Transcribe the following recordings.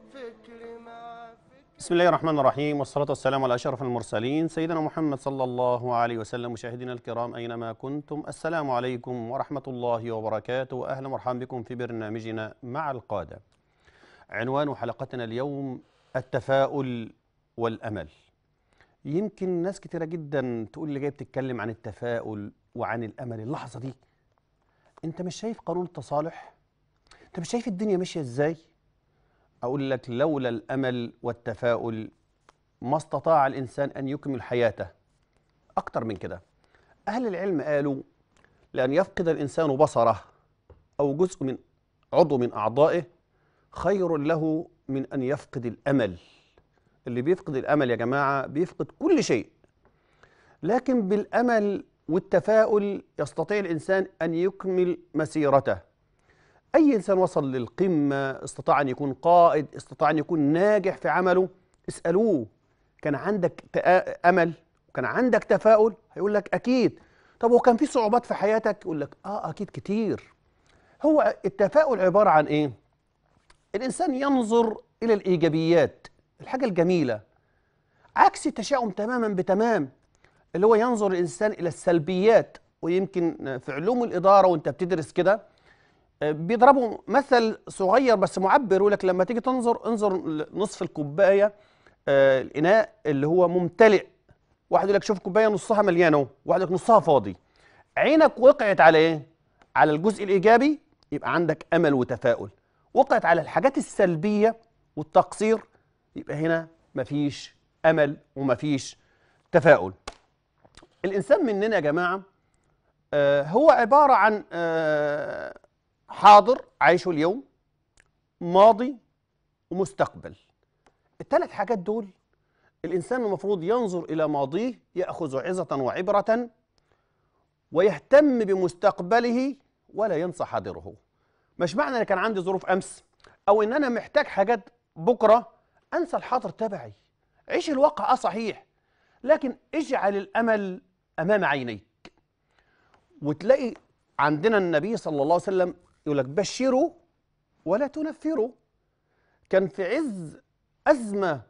بسم الله الرحمن الرحيم والصلاة والسلام على أشرف المرسلين سيدنا محمد صلى الله عليه وسلم مشاهدينا الكرام أينما كنتم السلام عليكم ورحمة الله وبركاته وأهلا ومرحبا بكم في برنامجنا مع القادة عنوان حلقتنا اليوم التفاؤل والأمل يمكن ناس كتيرة جدا تقول لي جاي بتتكلم عن التفاؤل وعن الأمل اللحظة دي أنت مش شايف قانون التصالح؟ أنت مش شايف الدنيا ماشية إزاي؟ أقول لك لولا الأمل والتفاؤل ما استطاع الإنسان أن يكمل حياته أكتر من كده أهل العلم قالوا لأن يفقد الإنسان بصره أو جزء من عضو من أعضائه خير له من أن يفقد الأمل اللي بيفقد الأمل يا جماعة بيفقد كل شيء لكن بالأمل والتفاؤل يستطيع الإنسان أن يكمل مسيرته أي إنسان وصل للقمة استطاع أن يكون قائد استطاع أن يكون ناجح في عمله اسألوه كان عندك تآ- أمل وكان عندك تفاؤل هيقول لك أكيد طب وكان في صعوبات في حياتك يقول لك آه أكيد كتير هو التفاؤل عبارة عن إيه الإنسان ينظر إلى الإيجابيات الحاجة الجميلة عكس التشاؤم تماما بتمام اللي هو ينظر الإنسان إلى السلبيات ويمكن في علوم الإدارة وأنت بتدرس كده بيضربوا مثل صغير بس معبر يقول لك لما تيجي تنظر انظر نصف الكوبايه آه، الاناء اللي هو ممتلئ واحد يقول لك شوف الكوبايه نصها مليانه اهو واحد يقول لك نصها فاضي عينك وقعت على ايه على الجزء الايجابي يبقى عندك امل وتفاؤل وقعت على الحاجات السلبيه والتقصير يبقى هنا مفيش امل ومفيش تفاؤل الانسان مننا يا جماعه آه، هو عباره عن آه، حاضر عايشه اليوم ماضي ومستقبل الثلاث حاجات دول الإنسان المفروض ينظر إلى ماضيه يأخذ عظة وعبرة ويهتم بمستقبله ولا ينسى حاضره مش معنى أن كان عندي ظروف أمس أو إن أنا محتاج حاجات بكرة أنسى الحاضر تبعي عيش الواقع آه صحيح لكن اجعل الأمل أمام عينيك وتلاقي عندنا النبي صلى الله عليه وسلم يقول لك بشروا ولا تنفروا كان في عز أزمة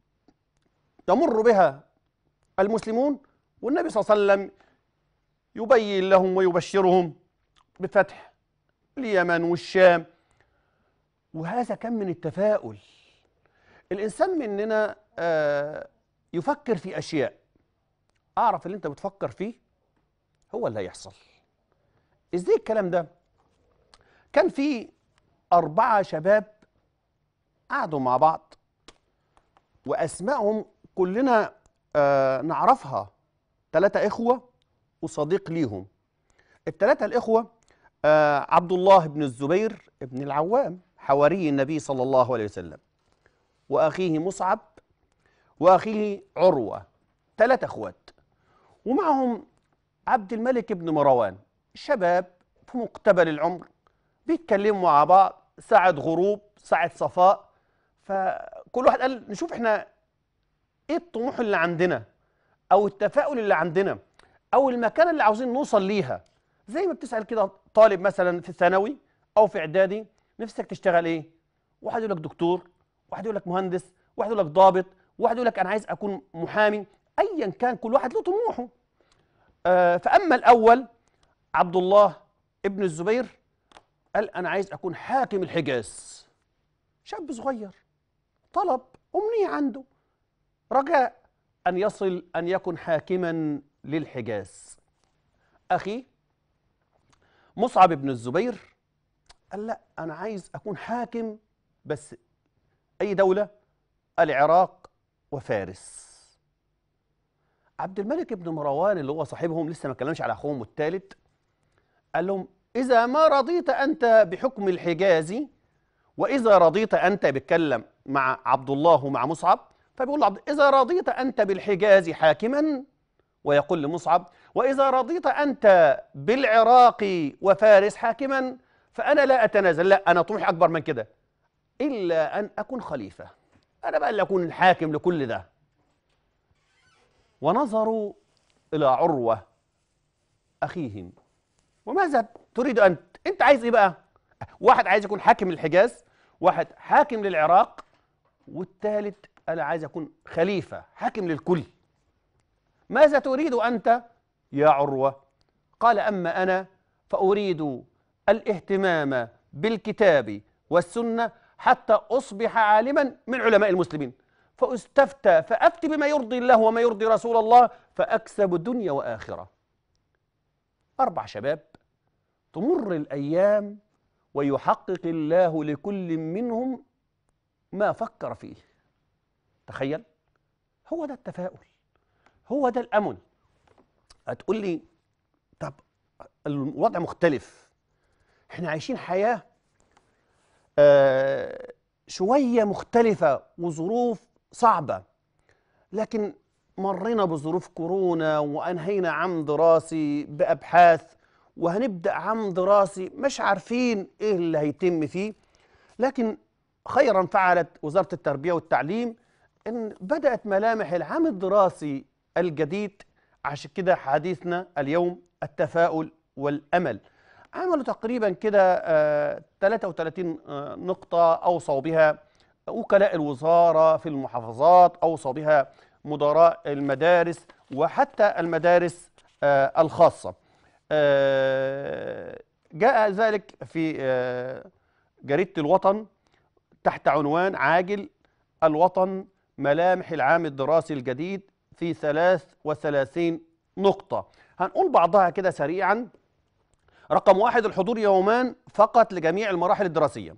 يمر بها المسلمون والنبي صلى الله عليه وسلم يبين لهم ويبشرهم بفتح اليمن والشام وهذا كان من التفاؤل الإنسان مننا آه، يفكر في أشياء أعرف اللي أنت بتفكر فيه هو اللي هيحصل إزاي الكلام ده؟ كان في أربعة شباب قعدوا مع بعض وأسمائهم كلنا آه نعرفها ثلاثة إخوة وصديق ليهم الثلاثة الإخوة آه عبد الله بن الزبير بن العوام حواري النبي صلى الله عليه وسلم وأخيه مصعب وأخيه عروة ثلاثة أخوات ومعهم عبد الملك بن مروان شباب في مقتبل العمر بيتكلموا مع بعض ساعة غروب ساعة صفاء فكل واحد قال نشوف احنا ايه الطموح اللي عندنا او التفاؤل اللي عندنا او المكان اللي عاوزين نوصل ليها زي ما بتسأل كده طالب مثلا في ثانوي او في اعدادي نفسك تشتغل ايه واحد يقول لك دكتور واحد يقول لك مهندس واحد يقول لك ضابط واحد يقول لك انا عايز اكون محامي ايا كان كل واحد له طموحه آه فاما الاول عبد الله ابن الزبير قال انا عايز اكون حاكم الحجاز شاب صغير طلب امنيه عنده رجاء ان يصل ان يكن حاكما للحجاز اخي مصعب بن الزبير قال لا انا عايز اكون حاكم بس اي دوله العراق وفارس عبد الملك بن مروان اللي هو صاحبهم لسه ما اتكلمش على اخوهم الثالث قال لهم إذا ما رضيت أنت بحكم الحجاز وإذا رضيت أنت بيتكلم مع عبد الله ومع مصعب فبيقول له عبد إذا رضيت أنت بالحجاز حاكما ويقول لمصعب وإذا رضيت أنت بالعراق وفارس حاكما فأنا لا أتنازل لا أنا طموحي أكبر من كده إلا أن أكون خليفة أنا بقى اللي أكون الحاكم لكل ده ونظروا إلى عروة أخيهم وماذا تريد أنت؟ أنت عايز إيه بقى؟ واحد عايز يكون حاكم للحجاز واحد حاكم للعراق والثالث أنا عايز أكون خليفة حاكم للكل ماذا تريد أنت يا عروة قال أما أنا فأريد الاهتمام بالكتاب والسنة حتى أصبح عالما من علماء المسلمين فاستفتى فأفتي بما يرضي الله وما يرضي رسول الله فأكسب دنيا وآخرة أربع شباب تمر الأيام ويحقق الله لكل منهم ما فكر فيه تخيل هو ده التفاؤل هو ده الأمل هتقول لي طب الوضع مختلف احنا عايشين حياة آه شوية مختلفة وظروف صعبة لكن مرينا بظروف كورونا وأنهينا عام دراسي بأبحاث وهنبدأ عام دراسي مش عارفين إيه اللي هيتم فيه لكن خيرا فعلت وزارة التربية والتعليم إن بدأت ملامح العام الدراسي الجديد عشان كده حديثنا اليوم التفاؤل والأمل عملوا تقريبا كده آه 33 آه نقطة أوصوا بها وكلاء الوزارة في المحافظات أوصوا بها مدراء المدارس وحتى المدارس آه الخاصة جاء ذلك في جريدة الوطن تحت عنوان عاجل الوطن ملامح العام الدراسي الجديد في 33 نقطة هنقول بعضها كده سريعا رقم واحد الحضور يومان فقط لجميع المراحل الدراسية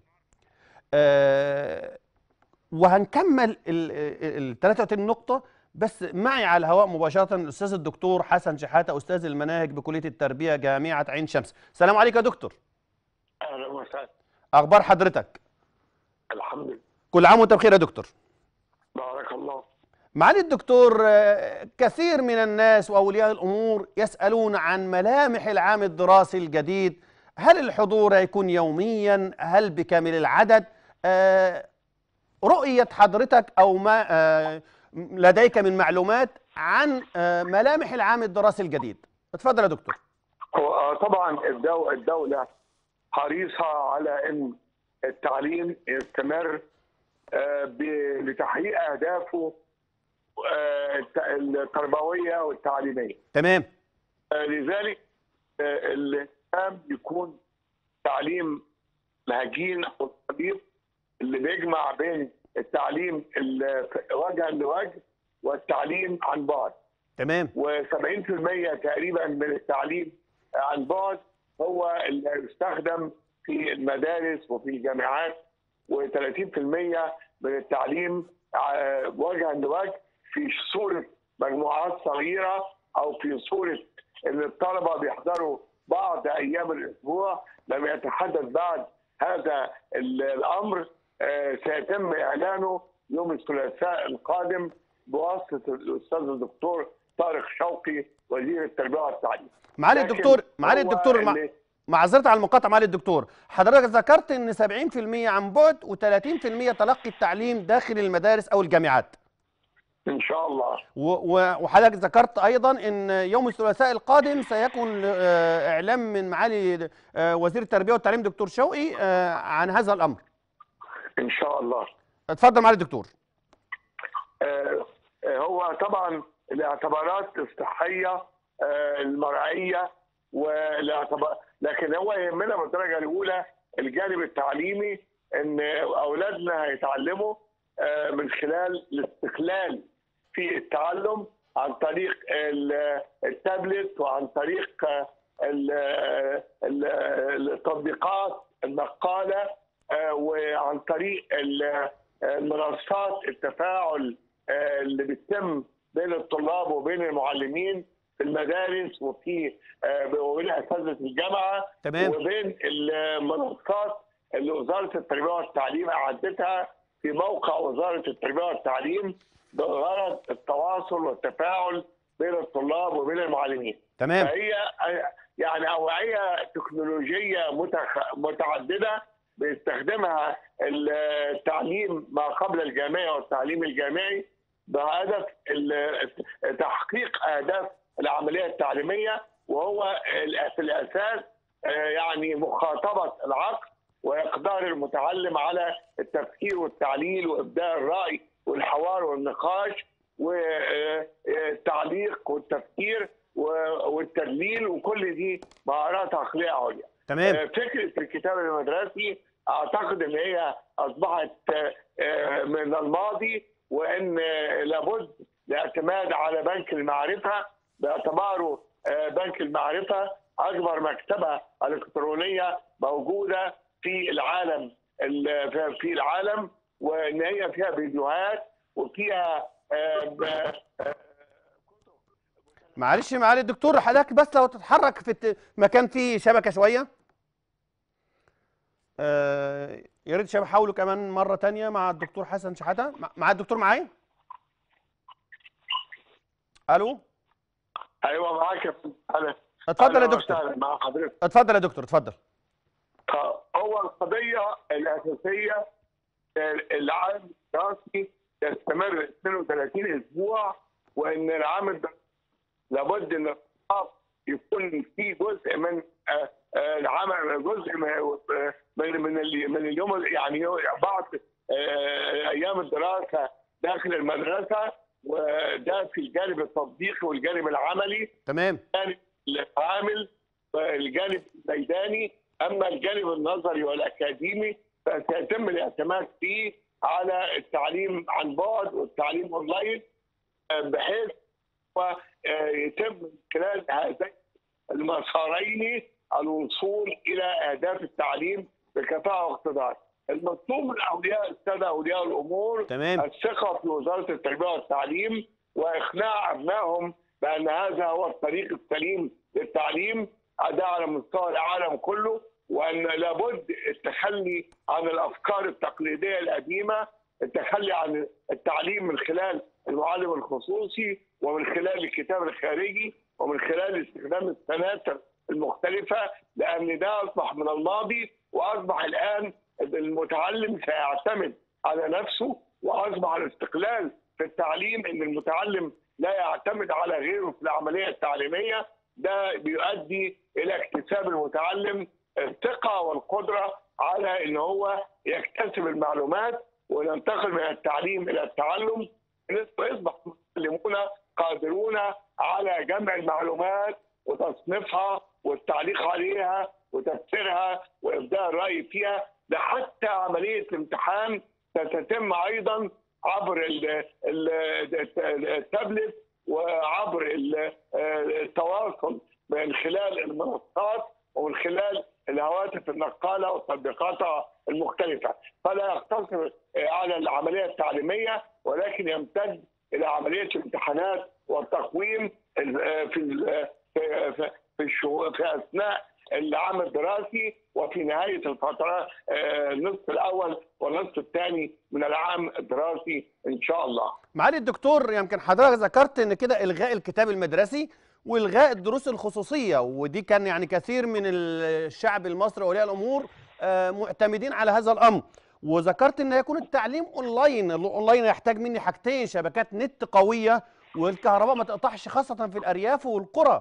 أه وهنكمل ال 33 نقطة بس معي على الهواء مباشرة الأستاذ الدكتور حسن شحاتة أستاذ المناهج بكلية التربية جامعة عين شمس السلام عليكم يا دكتور أهلا وسهلا أخبار حضرتك الحمد لله كل عام وأنت بخير يا دكتور بارك الله معالي الدكتور كثير من الناس وأولياء الأمور يسألون عن ملامح العام الدراسي الجديد هل الحضور هيكون يوميا هل بكامل العدد رؤية حضرتك أو ما لديك من معلومات عن ملامح العام الدراسي الجديد اتفضل يا دكتور طبعا الدولة حريصة على أن التعليم يستمر لتحقيق أهدافه التربوية والتعليمية تمام لذلك الاهتمام يكون تعليم الهجين أو الطبيب اللي بيجمع بين التعليم وجها لوجه والتعليم عن بعد تمام و70% تقريبا من التعليم عن بعد هو اللي يستخدم في المدارس وفي الجامعات و30% من التعليم وجها لوجه في صوره مجموعات صغيره او في صوره ان الطلبه بيحضروا بعض ايام الاسبوع لم يتحدث بعد هذا الامر سيتم اعلانه يوم الثلاثاء القادم بواسطه الاستاذ الدكتور طارق شوقي وزير التربيه والتعليم. معالي الدكتور معالي الدكتور مع... معذرة على المقاطعة معالي الدكتور حضرتك ذكرت ان 70% عن بعد و30% تلقي التعليم داخل المدارس او الجامعات ان شاء الله و... وحضرتك ذكرت ايضا ان يوم الثلاثاء القادم سيكون اعلام من معالي وزير التربية والتعليم دكتور شوقي عن هذا الامر ان شاء الله اتفضل معالي الدكتور هو طبعا الاعتبارات الصحيه المرعيه والاعتبار لكن هو يهمنا من الدرجه الاولى الجانب التعليمي ان اولادنا هيتعلموا من خلال الاستقلال في التعلم عن طريق التابلت وعن طريق التطبيقات النقاله وعن طريق منصات التفاعل اللي بتتم بين الطلاب وبين المعلمين في المدارس وفي وبين اساتذه الجامعه تمام. وبين المنصات اللي وزاره التربيه والتعليم اعدتها في موقع وزاره التربيه والتعليم بغرض التواصل والتفاعل بين الطلاب وبين المعلمين. تمام فهي يعني اوعيه تكنولوجيه متخ... متعدده بيستخدمها التعليم ما قبل الجامعي والتعليم الجامعي بهدف تحقيق اهداف العمليه التعليميه وهو في الاساس يعني مخاطبه العقل واقدار المتعلم على التفكير والتعليل وابداء الراي والحوار والنقاش والتعليق والتفكير والتدليل وكل دي مهارات عقليه عليا. تمام فكره الكتاب المدرسي اعتقد ان هي اصبحت من الماضي وان لابد الاعتماد على بنك المعرفه باعتباره بنك المعرفه اكبر مكتبه الكترونيه موجوده في العالم في العالم وان هي فيها فيديوهات وفيها معلش معالي الدكتور حضرتك بس لو تتحرك في مكان فيه شبكه شويه آه يا ريت شباب حاولوا كمان مره تانية مع الدكتور حسن شحاته مع الدكتور معايا الو ايوه معاك يا انا اتفضل يا دكتور مع حضرتك اتفضل يا دكتور اتفضل هو القضيه الاساسيه العام الدراسي يستمر 32 اسبوع وان العام لابد ان يكون في جزء من العمل جزء من من من اليوم يعني بعض ايام الدراسه داخل المدرسه وده في الجانب التطبيقي والجانب العملي تمام الجانب العامل الجانب الميداني اما الجانب النظري والاكاديمي فسيتم الاعتماد فيه على التعليم عن بعد والتعليم اونلاين بحيث يتم خلال هذين المسارين الوصول الى اهداف التعليم بكفاءه واقتدار. المطلوب من اولياء الساده اولياء الامور تمام. الثقه في وزاره التربيه والتعليم واقناع ابنائهم بان هذا هو الطريق السليم للتعليم ده على مستوى العالم كله وان لابد التخلي عن الافكار التقليديه القديمه التخلي عن التعليم من خلال المعلم الخصوصي ومن خلال الكتاب الخارجي ومن خلال استخدام السناتر المختلفه لان ده اصبح من الماضي واصبح الان المتعلم سيعتمد على نفسه واصبح الاستقلال في التعليم ان المتعلم لا يعتمد على غيره في العمليه التعليميه ده بيؤدي الى اكتساب المتعلم الثقه والقدره على ان هو يكتسب المعلومات وننتقل من التعليم الى التعلم يصبح المعلمون قادرون على جمع المعلومات وتصنيفها والتعليق عليها وتفسيرها وابداء الراي فيها ده حتى عمليه الامتحان ستتم ايضا عبر التابلت وعبر التواصل من خلال المنصات ومن خلال الهواتف النقاله وتطبيقاتها المختلفه فلا يقتصر على العمليه التعليميه ولكن يمتد الى عمليه الامتحانات والتقويم في في في, في اثناء العام الدراسي وفي نهايه الفتره النصف الاول والنصف الثاني من العام الدراسي ان شاء الله. معالي الدكتور يمكن حضرتك ذكرت ان كده الغاء الكتاب المدرسي والغاء الدروس الخصوصيه ودي كان يعني كثير من الشعب المصري واولياء الامور معتمدين على هذا الامر وذكرت ان يكون التعليم اونلاين الاونلاين يحتاج مني حاجتين شبكات نت قويه والكهرباء ما تقطعش خاصه في الارياف والقرى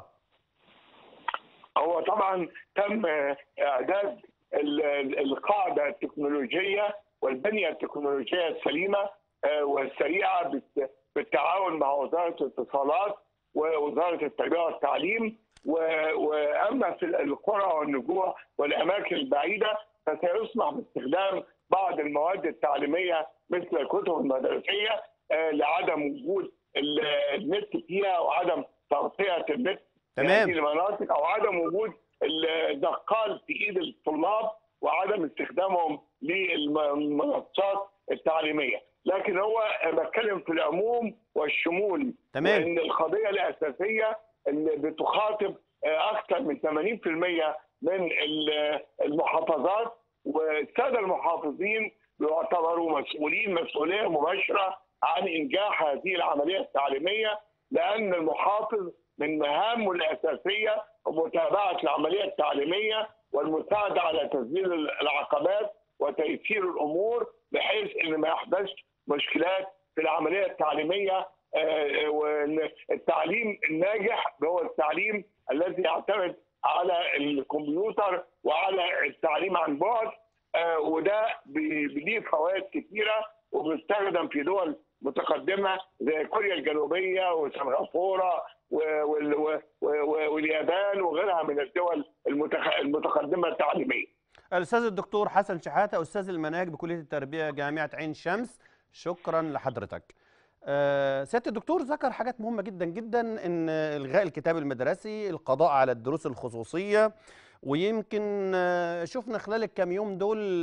هو طبعا تم اعداد القاعده التكنولوجيه والبنيه التكنولوجيه السليمه والسريعه بالتعاون مع وزاره الاتصالات ووزاره التربيه والتعليم واما في القرى والنجوع والاماكن البعيده فسيسمح باستخدام بعض المواد التعليميه مثل الكتب المدرسيه لعدم وجود النت فيها وعدم تغطيه النت تمام في هذه المناطق او عدم وجود النقال في ايد الطلاب وعدم استخدامهم للمنصات التعليميه لكن هو بتكلم في العموم والشمول تمام لان القضيه الاساسيه اللي بتخاطب اكثر من 80% من المحافظات والساده المحافظين يعتبروا مسؤولين مسؤوليه مباشره عن انجاح هذه العمليه التعليميه لان المحافظ من مهامه الاساسيه متابعه العمليه التعليميه والمساعده على تسجيل العقبات وتيسير الامور بحيث ان ما يحدثش مشكلات في العمليه التعليميه والتعليم الناجح هو التعليم الذي يعتمد على الكمبيوتر وعلى التعليم عن بعد آه، وده بي- ليه فوائد كتيره وبيستخدم في دول متقدمه زي كوريا الجنوبيه وسنغافوره و- وال- و- و- واليابان وغيرها من الدول المتخ- المتقدمه التعليميه. الاستاذ الدكتور حسن شحاته استاذ المناهج بكليه التربيه جامعه عين شمس شكرا لحضرتك آه، سياده الدكتور ذكر حاجات مهمه جدا جدا ان الغاء الكتاب المدرسي القضاء على الدروس الخصوصيه ويمكن آه، شفنا خلال الكام يوم دول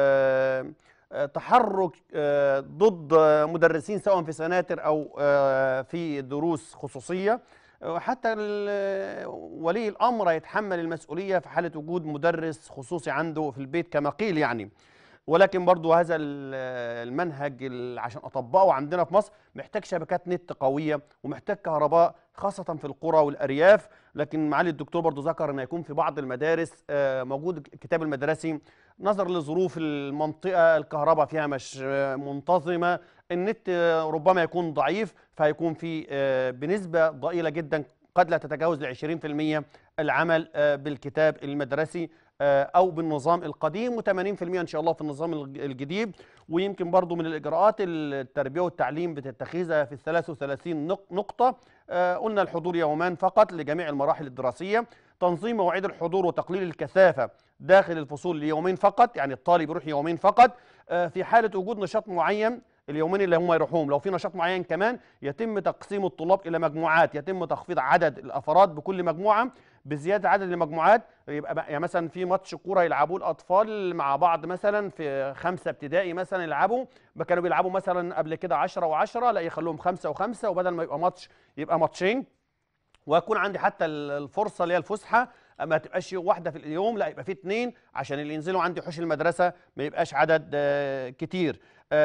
آه، آه، تحرك آه، ضد آه، مدرسين سواء في سناتر او آه، في دروس خصوصيه حتى ال- ولي الامر يتحمل المسؤوليه في حاله وجود مدرس خصوصي عنده في البيت كما قيل يعني ولكن برضو هذا ال- المنهج ال- عشان اطبقه عندنا في مصر محتاج شبكات نت قويه ومحتاج كهرباء خاصه في القرى والارياف لكن معالي الدكتور برضو ذكر ان يكون في بعض المدارس آه، موجود الكتاب المدرسي نظرا لظروف المنطقه الكهرباء فيها مش آه، منتظمه النت آه، ربما يكون ضعيف فهيكون في آه، بنسبه ضئيله جدا قد لا تتجاوز ل 20% العمل آه، بالكتاب المدرسي آه، او بالنظام القديم و80% ان شاء الله في النظام الج- الجديد ويمكن برضو من الاجراءات التربيه والتعليم بتتخذها في ال 33 نق- نقطه آه، قلنا الحضور يومان فقط لجميع المراحل الدراسيه تنظيم مواعيد الحضور وتقليل الكثافه داخل الفصول ليومين فقط يعني الطالب يروح يومين فقط آه، في حاله وجود نشاط معين اليومين اللي هم يروحوهم لو في نشاط معين كمان يتم تقسيم الطلاب الى مجموعات يتم تخفيض عدد الافراد بكل مجموعه بزياده عدد المجموعات يبقى بقى يعني مثلا في ماتش كوره يلعبوه الاطفال مع بعض مثلا في خمسه ابتدائي مثلا يلعبوا ما كانوا بيلعبوا مثلا قبل كده 10 و10 لا يخلوهم خمسه وخمسه وبدل ما يبقى ماتش يبقى ماتشين ويكون عندي حتى ال- الفرصه اللي هي الفسحه ما تبقاش واحده في اليوم لا يبقى في اثنين عشان اللي ينزلوا عندي حوش المدرسه ما يبقاش عدد آه، كتير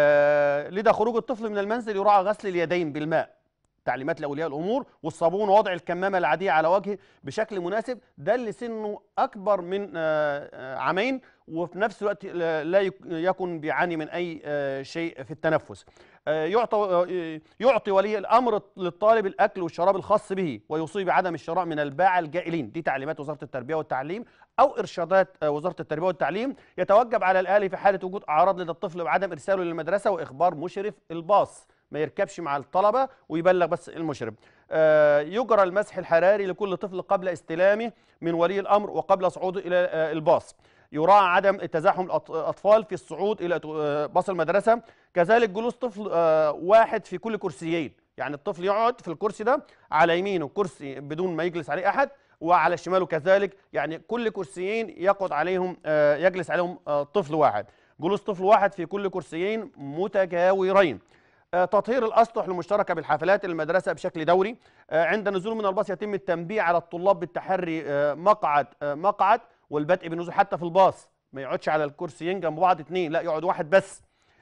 آه، لذا خروج الطفل من المنزل يراعى غسل اليدين بالماء تعليمات لاولياء الامور والصابون ووضع الكمامه العاديه على وجهه بشكل مناسب ده اللي سنه اكبر من آه، آه، عامين وفي نفس الوقت لا لا يك- يكن بيعاني من اي آه، شيء في التنفس آه، يعطى آه، يعطي ولي الامر للطالب الاكل والشراب الخاص به ويوصي بعدم الشراء من الباعة الجائلين دي تعليمات وزاره التربيه والتعليم او ارشادات آه، وزاره التربيه والتعليم يتوجب على الاهالي في حاله وجود اعراض لدى الطفل بعدم ارساله للمدرسه واخبار مشرف الباص ما يركبش مع الطلبه ويبلغ بس المشرف آه، يجرى المسح الحراري لكل طفل قبل استلامه من ولي الامر وقبل صعوده الى آه، الباص يراعى عدم تزاحم الاطفال في الصعود الى آه، باص المدرسه كذلك جلوس طفل آه، واحد في كل كرسيين يعني الطفل يقعد في الكرسي ده على يمينه كرسي بدون ما يجلس عليه احد وعلى شماله كذلك يعني كل كرسيين يقعد عليهم آه، يجلس عليهم آه، طفل واحد جلوس طفل واحد في كل كرسيين متجاورين آه، تطهير الاسطح المشتركه بالحافلات المدرسه بشكل دوري آه، عند النزول من الباص يتم التنبيه على الطلاب بالتحري آه، مقعد آه، مقعد والبدء بالنزول حتى في الباص ما يقعدش على الكرسيين جنب بعض اتنين لا يقعد واحد بس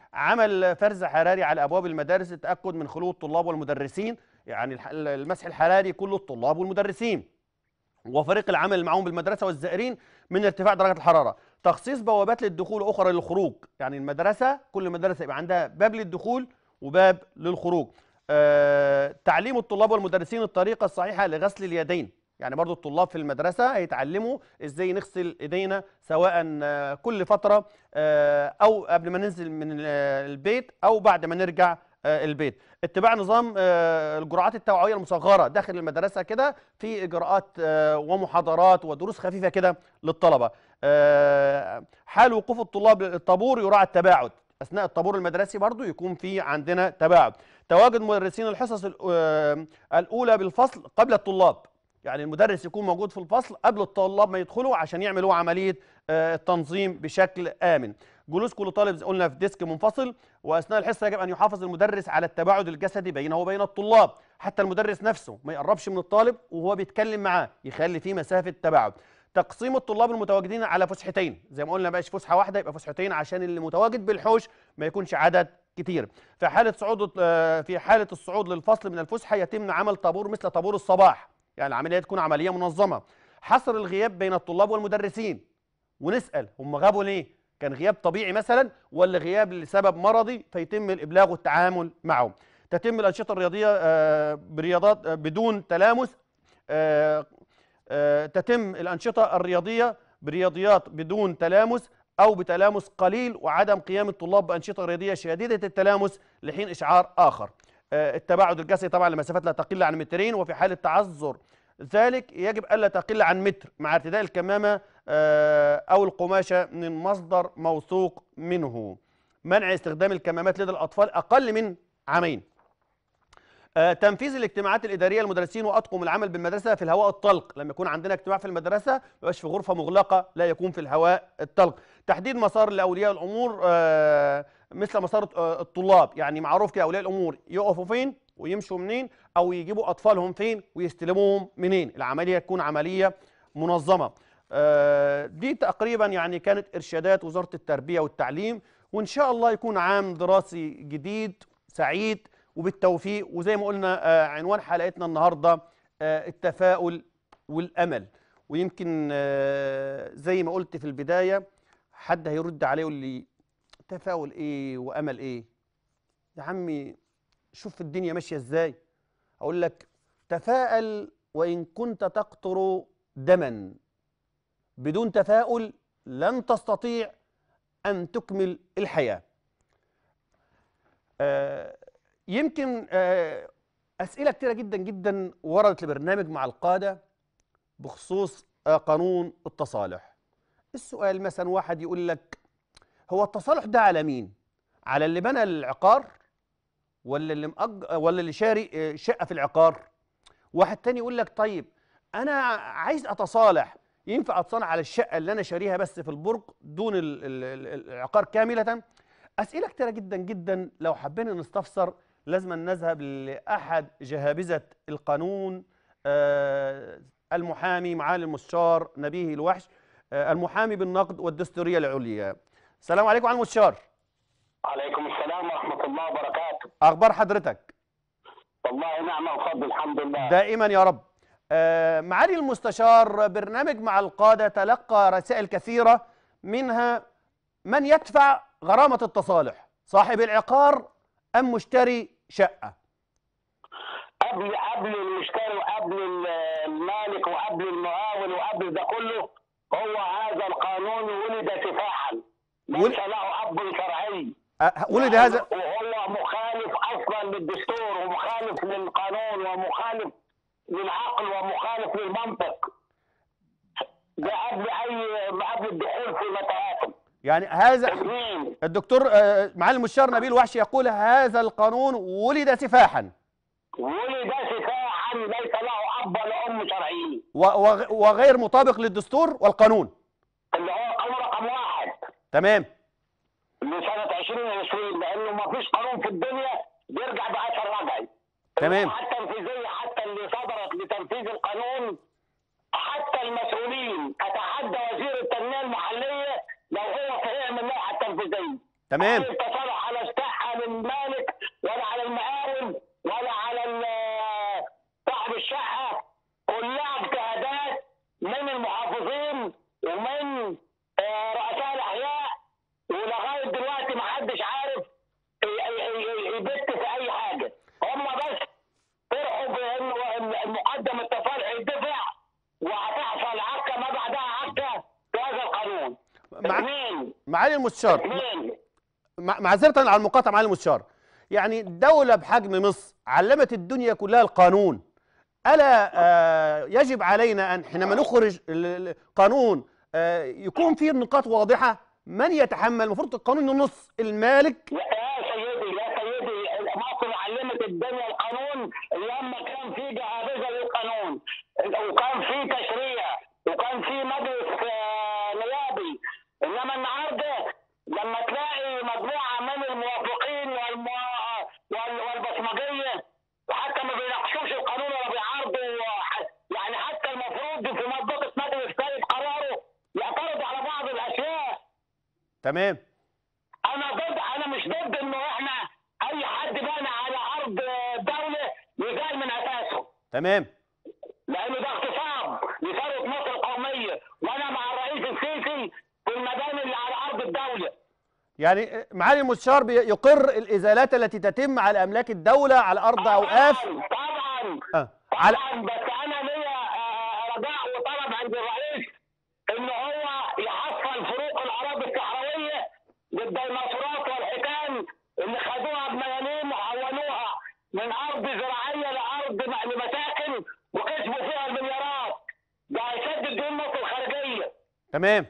عمل فرز حراري على ابواب المدارس التاكد من خلو الطلاب والمدرسين يعني الح- المسح الحراري كل الطلاب والمدرسين وفريق العمل معهم بالمدرسه والزائرين من ارتفاع درجه الحراره تخصيص بوابات للدخول واخرى للخروج يعني المدرسه كل مدرسه يبقى عندها باب للدخول وباب للخروج آه، تعليم الطلاب والمدرسين الطريقه الصحيحه لغسل اليدين يعني برضو الطلاب في المدرسة هيتعلموا ازاي نغسل ايدينا سواء آه، كل فترة آه، او قبل ما ننزل من آه، البيت او بعد ما نرجع آه، البيت اتباع نظام آه، الجرعات التوعوية المصغرة داخل المدرسة كده في اجراءات آه، ومحاضرات ودروس خفيفة كده للطلبة آه، حال وقوف الطلاب الطابور يراعى التباعد اثناء الطابور المدرسي برضو يكون في عندنا تباعد تواجد مدرسين الحصص ال- آه، الاولى بالفصل قبل الطلاب يعني المدرس يكون موجود في الفصل قبل الطلاب ما يدخلوا عشان يعملوا عمليه آه، التنظيم بشكل امن جلوس كل طالب زي قلنا في ديسك منفصل واثناء الحصه يجب ان يحافظ المدرس على التباعد الجسدي بينه وبين الطلاب حتى المدرس نفسه ما يقربش من الطالب وهو بيتكلم معاه يخلي فيه مسافه تباعد تقسيم الطلاب المتواجدين على فسحتين زي ما قلنا بقاش فسحه واحده يبقى فسحتين عشان اللي متواجد بالحوش ما يكونش عدد كتير في حاله صعود آه، في حاله الصعود للفصل من الفسحه يتم عمل طابور مثل طابور الصباح يعني العمليه تكون عمليه منظمه حصر الغياب بين الطلاب والمدرسين ونسال هم غابوا ليه كان غياب طبيعي مثلا ولا غياب لسبب مرضي فيتم الابلاغ والتعامل معه تتم الانشطه الرياضيه آه، برياضات آه، بدون تلامس آه، آه، تتم الانشطه الرياضيه برياضيات بدون تلامس أو بتلامس قليل وعدم قيام الطلاب بأنشطة رياضية شديدة التلامس لحين إشعار آخر آه، التباعد الجسدي طبعا لمسافات لا تقل عن مترين وفي حالة تعذر ذلك يجب ألا تقل عن متر مع ارتداء الكمامة آه، أو القماشة من مصدر موثوق منه منع استخدام الكمامات لدى الأطفال أقل من عامين آه، تنفيذ الاجتماعات الاداريه للمدرسين واطقم العمل بالمدرسه في الهواء الطلق لما يكون عندنا اجتماع في المدرسه ما يبقاش في غرفه مغلقه لا يكون في الهواء الطلق تحديد مسار لاولياء الامور آه، مثل مسار آه، الطلاب يعني معروف كده اولياء الامور يقفوا فين ويمشوا منين او يجيبوا اطفالهم فين ويستلموهم منين العمليه تكون عمليه منظمه آه، دي تقريبا يعني كانت ارشادات وزاره التربيه والتعليم وان شاء الله يكون عام دراسي جديد سعيد وبالتوفيق وزي ما قلنا آه، عنوان حلقتنا النهارده آه، التفاؤل والامل ويمكن آه، زي ما قلت في البدايه حد هيرد عليه يقول لي تفاؤل ايه وامل ايه يا عمي شوف الدنيا ماشيه ازاي اقول لك تفاءل وان كنت تقطر دما بدون تفاؤل لن تستطيع ان تكمل الحياه آه، يمكن آه، اسئله كتيره جدا جدا وردت لبرنامج مع القاده بخصوص آه، قانون التصالح السؤال مثلا واحد يقول لك هو التصالح ده على مين على اللي بنى العقار ولا اللي مأج... ولا اللي شاري آه، شقه في العقار واحد تاني يقول لك طيب انا عايز اتصالح ينفع اتصالح على الشقه اللي انا شاريها بس في البرج دون ال- ال- ال- العقار كامله اسئله كتيره جدا جدا لو حبينا نستفسر لازم نذهب لاحد جهابذه القانون آه، المحامي معالي المستشار نبيه الوحش آه، المحامي بالنقد والدستوريه العليا السلام عليكم على المستشار عليكم السلام ورحمة الله وبركاته اخبار حضرتك والله نعمة وفضل الحمد لله دائما يا رب آه، معالي المستشار برنامج مع القادة تلقى رسائل كثيرة منها من يدفع غرامة التصالح صاحب العقار أم مشتري شقة قبل قبل المشتري وقبل ال- المالك وقبل المقاول وقبل ده كله هو هذا القانون ولد سفاحا ليس ول- له أب شرعي أه، ولد هذا وهو مخالف أصلا للدستور ومخالف للقانون ومخالف للعقل ومخالف للمنطق ده قبل أي قبل الدخول في متاهاته يعني هذا اثنين الدكتور آه، معالي المستشار نبيل وحش يقول هذا القانون ولد سفاحا ولد سفاحا ليس له اب ولا ام شرعيين و- وغ- وغير مطابق للدستور والقانون اللي هو قانون رقم واحد تمام لسنه 2020 لانه ما فيش قانون في الدنيا بيرجع باثر رجعي تمام. حتى التنفيذيه حتى اللي صدرت لتنفيذ القانون حتى المسؤولين اتحدى وزير التنميه المحليه لو هو صحيح من اللائحه التنفيذيه تمام لا التصالح على الشقه للمالك ولا على المقاول ولا على ال- صاحب الشقه كلها اجتهادات من المحافظين ومن آه، رؤساء الاحياء ولغايه دلوقتي ما حدش عارف ي- ي- ي- يبت في اي حاجه هم بس فرحوا بانه المقدم التصالح يدفع وهتحصل عكه ما بعدها عكه في هذا القانون مع اثنين معالي المستشار اثنين مع- معذرة على المقاطعة معالي المستشار يعني دولة بحجم مصر علمت الدنيا كلها القانون ألا آه، يجب علينا أن حينما نخرج ال- ال- قانون آه، يكون فيه نقاط واضحة من يتحمل المفروض القانون ينص المالك يا يا سيدي يا سيدي مصر علمت الدنيا القانون لما كان في جهابذه للقانون وكان في تشريع وكان في مجلس آه، نيابي انما النهارده لما تلاقي مجموعه من الموافقين والم... وال- والبصمجيه وحتى ما بيناقشوش القانون ولا بيعارضوا ح- يعني حتى المفروض في منطقه مجلس سيد قراره يعترضوا على بعض الاشياء تمام انا ضد انا مش ضد انه احنا اي حد بنى على ارض دوله يزال من اساسه تمام لانه ده اغتصاب لثروه مصر القوميه وانا مع الرئيس السيسي في المباني اللي على ارض الدوله يعني آه، معالي المستشار بي- يقر الإزالات التي تتم على أملاك الدولة على أرض أوقاف طبعا طبعا آه. على طبعا بس انا ليا آه، رجاء وطلب عند الرئيس ان هو يحصل فروق الاراضي الصحراويه تمام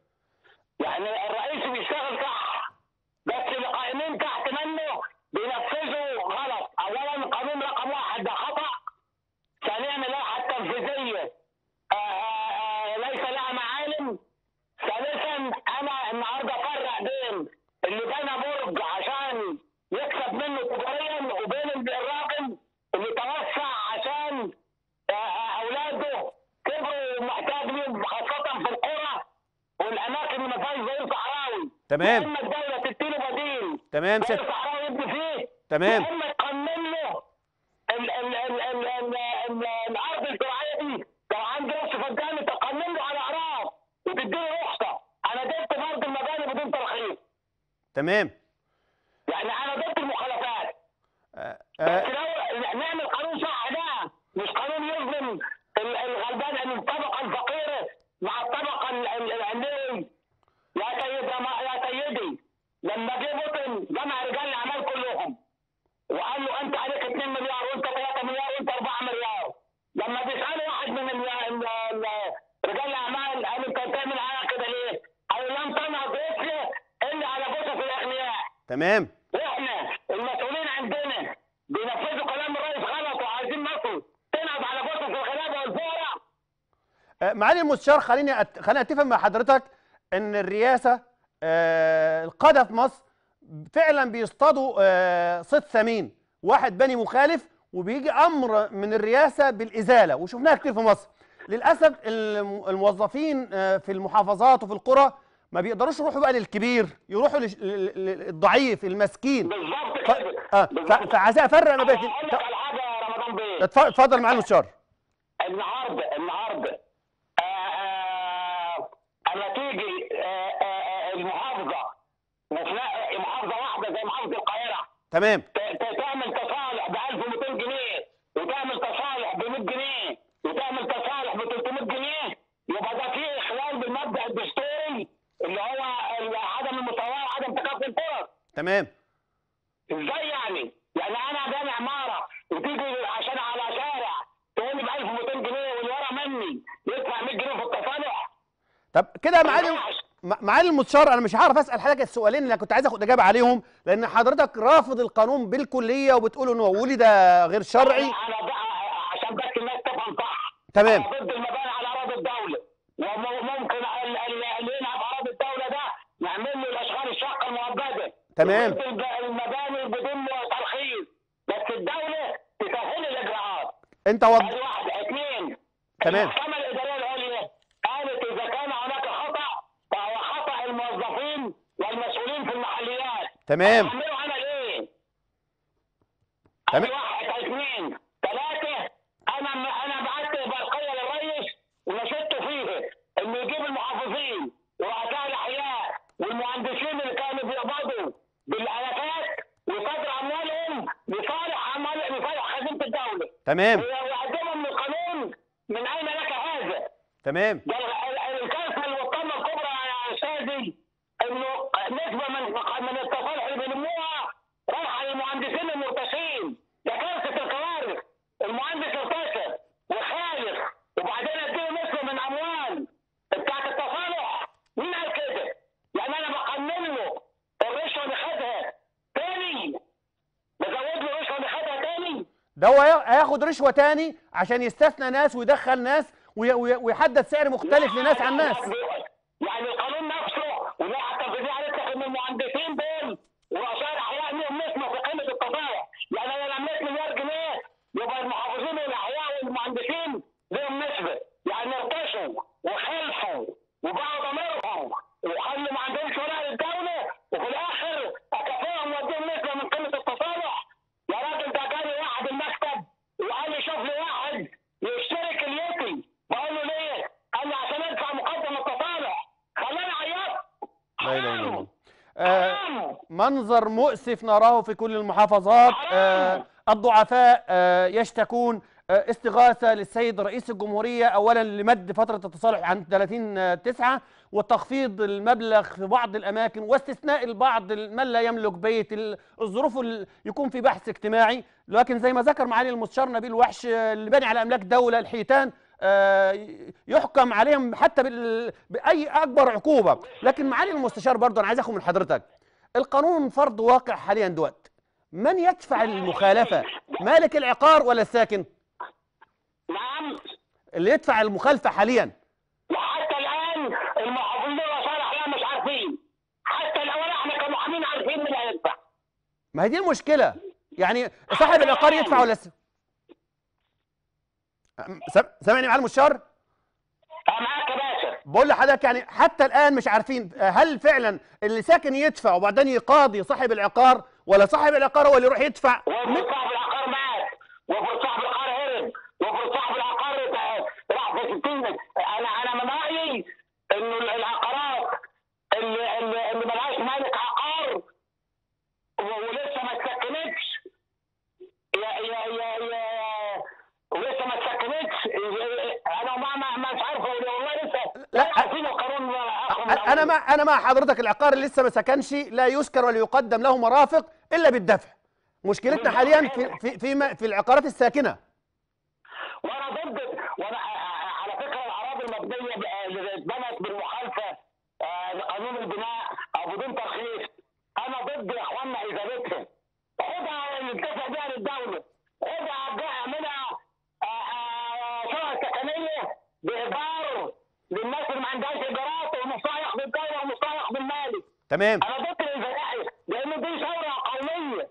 يعني الرئيس بيشتغل صح بس اللي قائمين تحت منه بينفذوا غلط اولا قانون رقم واحد ده خطا ثانيا اللائحه التنفيذيه آه، آه، آه، ليس لها معالم ثالثا انا النهارده افرق بين اللي بنى برج عشان يكسب منه تجاريا وبين الراجل اللي توسع عشان آه، آه، اولاده كبروا ومحتاج ليهم خاصه في القرى والاماكن اللي ما فيهاش زي الصحراوي تمام. يا اما الدوله تديله بديل تمام زي ست الصحراوي يبني فيه تمام. يا اما تقنن له ال- ال- ال- ال- ال- ال- الارض الزراعيه دي لو عندي نص فدان تقنن له على اعراض وتديله رخصه انا ضد برضه المباني بدون ترخيص تمام يعني انا ضد المخالفات آه، بس آه، لو نعمل قانون صح ده مش قانون يظلم ال- الغلبان الطبقه الفقيره مع الطبقه ال- ال- العلوي يا سيد يا سيدي لما جه بطن جمع رجال الاعمال كلهم وقال له انت عليك 2 مليار وانت 3 مليار وانت 4 مليار لما بيسالوا واحد من ال- ال- ال- رجال الاعمال قال له انت بتعمل معايا كده ليه؟ قال له لم تنهض رجل الا على جثث الاغنياء تمام واحنا المسؤولين عندنا بينفذوا كلام الرئيس غلط وعايزين مصر تنهض على جثث الغلابه والفقراء آه، معالي المستشار خليني أت... خليني اتفق مع حضرتك ان الرئاسه آه، القاده في مصر فعلا بيصطادوا آه، صيد ثمين واحد بني مخالف وبيجي امر من الرئاسه بالازاله وشفناها كتير في مصر للاسف الم- الموظفين آه، في المحافظات وفي القرى ما بيقدروش يروحوا بقى للكبير يروحوا للش- لل- لل- للضعيف المسكين بالظبط ف... كده آه، بالظبط. ف... فعايز افرق ما بين اقول لك على حاجه يا رمضان بيه اتف- اتفضل معالي المستشار النهارده النهارده آه، آه، اما تيجي آه، آه، آه، المحافظه وفي نا- محافظه واحده زي محافظه القاهره تمام ت- ت- تعمل تصالح ب 1200 جنيه وتعمل تصالح ب 100 جنيه وتعمل تصالح ب 300 جنيه يبقى ده فيه اخلال بالمبدا الدستوري اللي هو ال- عدم المساواه وعدم تكافؤ الفرص تمام ازاي يعني؟ يعني انا باني عماره وتيجي عشان على شارع تقول لي ب 1200 جنيه واللي ورا مني يدفع 100 جنيه في التصالح طب كده يا معالي ينفعش. م- معالي المستشار انا مش هعرف اسال حضرتك السؤالين اللي كنت عايز اخد اجابه عليهم لان حضرتك رافض القانون بالكليه وبتقول انه ولد غير شرعي انا بقى عشان بس الناس تفهم صح تمام. أنا ضد المباني على اراضي الدوله وممكن ال- ال- اللي يلعب اراضي الدوله ده نعمل له الاشغال الشاقه المؤبده تمام. وضد الب- المباني بدون ترخيص بس الدوله تسهل الاجراءات انت وض... هذه واحدة اثنين تمام. المحكمة الإدارية العليا قالت إذا كان هناك خطأ فهو خطأ الموظفين والمسؤولين في المحليات تمام. أعملوا أنا ليه؟ تمام. هذه واحد اثنين ثلاثة أنا أنا بعت برقية للرئيس ونشدت فيه إنه يجيب المحافظين ورؤساء الأحياء والمهندسين اللي كانوا بيقبضوا بالآلافات ويصدروا أموالهم لصالح أموال لصالح خزينة الدولة تمام ويعدموا من القانون من اين لك هذا؟ تمام ده ال- ال- الكارثه والطامه الكبرى يا استاذي انه نسبه من من التصالح اللي بيلموها رايحه للمهندسين المرتشين ده كارثه الكوارث المهندس ارتشى وخالف وبعدين اديله نسبه من اموال بتاعت التصالح مين قال كده؟ يعني انا بقنن له الرشوه اللي خدها تاني بزود له الرشوه اللي خدها تاني ده هو هي- هياخد رشوه تاني عشان يستثنى ناس ويدخل ناس وي... وي... ويحدد سعر مختلف لناس عن ناس يعني القانون نفسه واللائحه التنفيذيه قالت لك ان المهندسين دول ورؤساء الاحياء لهم نسبه في قيمه التصالح، يعني انا لميت مليار جنيه يبقى المحافظين والاحياء والمهندسين لهم نسبه، يعني ارتشوا وخلفوا وباعوا ضميرهم وخلوا ما عندهمش ولاء للدوله وفي الاخر اكافئهم واديهم نسبه من قيمه التصالح. يا راجل ده جالي واحد المكتب وقال لي شوف لي واحد يشترك اليتي بقول له ليه؟ قال لي عشان ادفع مقدم التصالح خلاني عيطت لا اله الا حرام. الله آه حرام. منظر مؤسف نراه في كل المحافظات آه الضعفاء آه يشتكون آه استغاثة للسيد رئيس الجمهورية أولا لمد فترة التصالح عن 30 تسعة وتخفيض المبلغ في بعض الأماكن واستثناء البعض من لا يملك بيت ال- الظروف ال- يكون في بحث اجتماعي لكن زي ما ذكر معالي المستشار نبيل وحش آه، اللي باني على أملاك دولة الحيتان آه، يحكم عليهم حتى بال- باي اكبر عقوبه لكن معالي المستشار برضه انا عايز اخد من حضرتك القانون فرض واقع حاليا دلوقتي من يدفع المخالفه مالك العقار ولا الساكن نعم اللي يدفع المخالفه حاليا وحتى الان المحافظين والمصالح لا مش عارفين حتى الاول احنا كمحامين عارفين مين هيدفع ما هي دي المشكله يعني صاحب العقار يدفع ولا س... سم- سامعني معالي المستشار أنا معاك يا باشا بقول لحضرتك يعني حتى الان مش عارفين هل فعلا اللي ساكن يدفع وبعدين يقاضي صاحب العقار ولا صاحب العقار هو اللي يروح يدفع وافرض صاحب العقار مات وافرض صاحب العقار هرب وافرض صاحب العقار راح في 60 انا انا من رايي انه العقارات اللي اللي, اللي ملهاش مالك عقار و- ولسه ما اتسكنتش يا يا يا يا ولسه ما اتسكنتش انا ما ما ما مش عارف والله لسه لا، عارفين القانون آخره من انا أوله. مع انا مع حضرتك العقار اللي لسه ما سكنش لا يسكر ولا يقدم له مرافق الا بالدفع مشكلتنا حاليا في في في, ما- في العقارات الساكنه وانا ضد وانا على فكره الاراضي المبنيه ب- اللي اتبنت بالمخالفه آه، لقانون البناء او بدون ترخيص انا ضد يا اخوانا ازالتها خدها اللي اتفق بيها للدوله خدها بقى اعملها آه، آه، شقق سكنيه بايجار للناس اللي ما عندهاش ايجارات ونصها ياخد الدوله ونصها ياخد المالك تمام انا ضد الازالات لان دي ثوره قوميه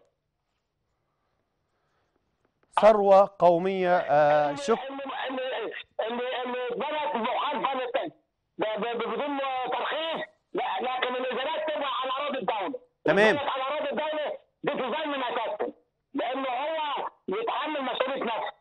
ثروه قوميه آه شك اللي اللي اللي اللي اتبنت مخالفه للت- ب- ب- بدون ترخيص لا لكن الازالات تبقى على اراضي الدوله تمام. الإزالات على اراضي الدوله دي تزال من اساسها لانه هو يتحمل مسؤوليه نفسه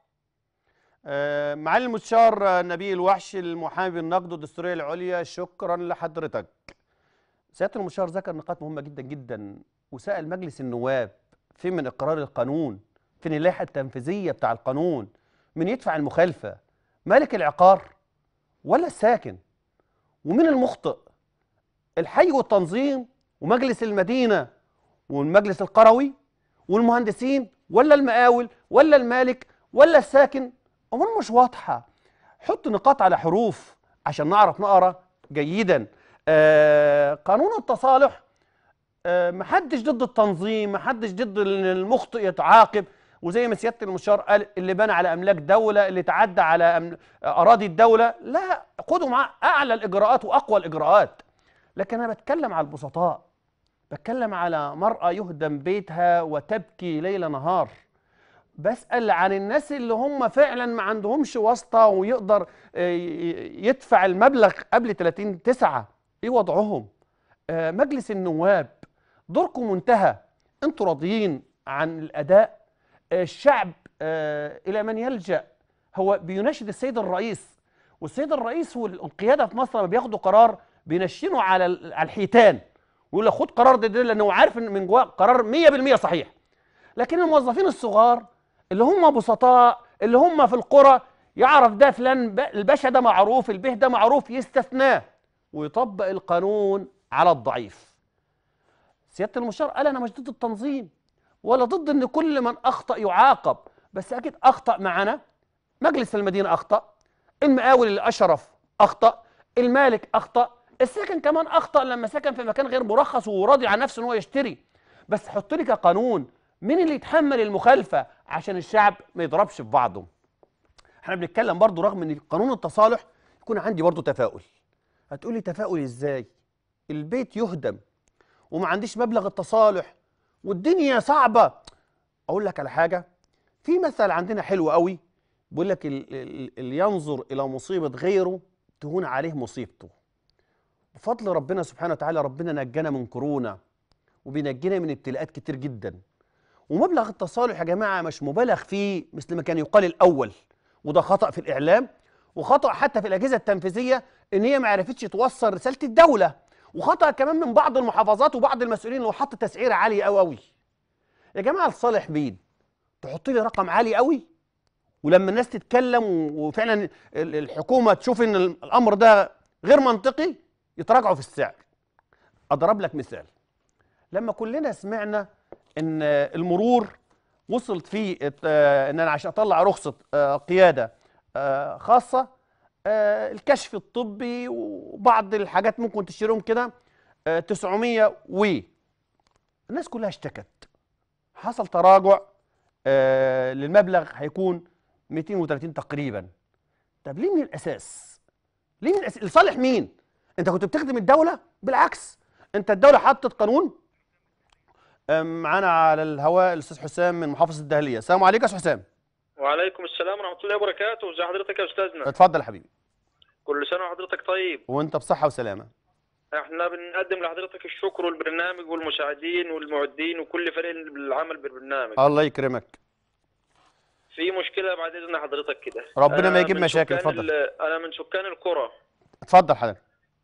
آه معالي المستشار آه، نبيل الوحش المحامي بالنقد والدستوريه العليا شكرا لحضرتك سياده المستشار ذكر نقاط مهمه جدا جدا وسال مجلس النواب فين من اقرار القانون فين اللائحه التنفيذيه بتاع القانون من يدفع المخالفه مالك العقار ولا الساكن ومين المخطئ الحي والتنظيم ومجلس المدينه والمجلس القروي والمهندسين ولا المقاول ولا المالك ولا الساكن امور مش واضحه حط نقاط على حروف عشان نعرف نقرا جيدا آه قانون التصالح آه محدش ضد التنظيم محدش ضد ان المخطئ يتعاقب وزي ما سياده المستشار قال اللي بنى على املاك دوله اللي تعدى على أم... اراضي الدوله لا خدوا معاه اعلى الاجراءات واقوى الاجراءات لكن انا بتكلم على البسطاء بتكلم على مرأة يهدم بيتها وتبكي ليل نهار بسأل عن الناس اللي هم فعلا ما عندهمش واسطة ويقدر آه، ي- يدفع المبلغ قبل 30 تسعة ايه وضعهم آه، مجلس النواب دوركم منتهى انتوا راضيين عن الأداء آه، الشعب آه، إلى من يلجأ هو بيناشد السيد الرئيس والسيد الرئيس والقيادة في مصر لما بياخدوا قرار بينشنوا على ال- على الحيتان ويقول له خد قرار ده, ده لانه عارف ان من جواه قرار 100% صحيح لكن الموظفين الصغار اللي هم بسطاء اللي هم في القرى يعرف ده فلان ب- الباشا ده معروف البه ده معروف يستثناه ويطبق القانون على الضعيف سياده المستشار قال انا مش ضد التنظيم ولا ضد ان كل من اخطا يعاقب بس اكيد اخطا معنا مجلس المدينه اخطا المقاول اللي اشرف اخطا المالك اخطا الساكن كمان اخطا لما سكن في مكان غير مرخص وراضي عن نفسه ان هو يشتري بس حط لي كقانون مين اللي يتحمل المخالفه عشان الشعب ما يضربش في بعضه احنا بنتكلم برضو رغم ان قانون التصالح يكون عندي برضو تفاؤل هتقولي تفاؤل ازاي البيت يهدم وما عنديش مبلغ التصالح والدنيا صعبه اقول لك على حاجه في مثل عندنا حلو قوي بيقول لك ال- ال- اللي ينظر الى مصيبه غيره تهون عليه مصيبته بفضل ربنا سبحانه وتعالى ربنا نجانا من كورونا وبينجينا من ابتلاءات كتير جدا ومبلغ التصالح يا جماعه مش مبالغ فيه مثل ما كان يقال الاول وده خطا في الاعلام وخطا حتى في الاجهزه التنفيذيه ان هي ما عرفتش توصل رساله الدوله وخطا كمان من بعض المحافظات وبعض المسؤولين اللي حط تسعيره عاليه قوي قوي يا جماعه لصالح مين تحط لي رقم عالي قوي ولما الناس تتكلم و- وفعلا ال- الحكومه تشوف ان ال- الامر ده غير منطقي يتراجعوا في السعر اضرب لك مثال لما كلنا سمعنا ان المرور وصلت فيه ات- آه، ان انا عشان اطلع رخصه آه، قياده آه، خاصه آه الكشف الطبي وبعض الحاجات ممكن تشتريهم كده آه 900 و الناس كلها اشتكت حصل تراجع آه للمبلغ هيكون 230 تقريبا طب ليه من الاساس ليه من الأساس؟ لصالح مين انت كنت بتخدم الدوله بالعكس انت الدوله حطت قانون آم، معانا على الهواء الاستاذ حسام من محافظه الدهليه السلام عليكم يا استاذ حسام وعليكم السلام ورحمة الله وبركاته ازي حضرتك يا أستاذنا اتفضل يا حبيبي كل سنة وحضرتك طيب وانت بصحه وسلامه احنا بنقدم لحضرتك الشكر والبرنامج والمساعدين والمعدين وكل فريق العمل بالبرنامج الله يكرمك في مشكلة بعد إذن حضرتك كده ربنا ما أنا يجيب من مشاكل، سكان اتفضل. ال- أنا من سكان القرى اتفضل حضرتك